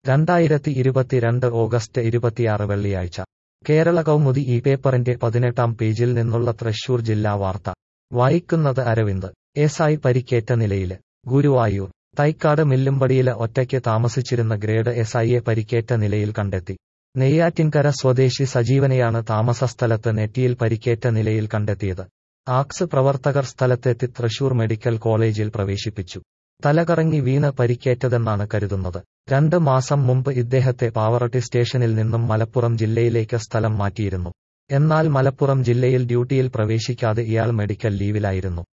രണ്ടായിരത്തി ഇരുപത്തിരണ്ട് ഓഗസ്റ്റ് ഇരുപത്തിയാറ് വെള്ളിയാഴ്ച കേരള കൗമുദി ഈ പേപ്പറിന്റെ പതിനെട്ടാം പേജിൽ നിന്നുള്ള തൃശൂർ ജില്ലാ വാർത്ത വായിക്കുന്നത് അരവിന്ദ് എസ് ഐ പരിക്കേറ്റ നിലയില് ഗുരുവായൂർ തൈക്കാട് മില്ലുംപടിയില് ഒറ്റയ്ക്ക് താമസിച്ചിരുന്ന ഗ്രേഡ് എസ് ഐയെ പരിക്കേറ്റ നിലയിൽ കണ്ടെത്തി നെയ്യാറ്റിൻകര സ്വദേശി സജീവനെയാണ് താമസസ്ഥലത്ത് നെറ്റിയിൽ പരിക്കേറ്റ നിലയിൽ കണ്ടെത്തിയത് ആക്സ് പ്രവർത്തകർ സ്ഥലത്തെത്തി തൃശൂർ മെഡിക്കൽ കോളേജിൽ പ്രവേശിപ്പിച്ചു തലകറങ്ങി വീണ് പരിക്കേറ്റതെന്നാണ് കരുതുന്നത് രണ്ട് മാസം മുമ്പ് ഇദ്ദേഹത്തെ പാവറട്ടി സ്റ്റേഷനിൽ നിന്നും മലപ്പുറം ജില്ലയിലേക്ക് സ്ഥലം മാറ്റിയിരുന്നു എന്നാൽ മലപ്പുറം ജില്ലയിൽ ഡ്യൂട്ടിയിൽ പ്രവേശിക്കാതെ ഇയാൾ മെഡിക്കൽ ലീവിലായിരുന്നു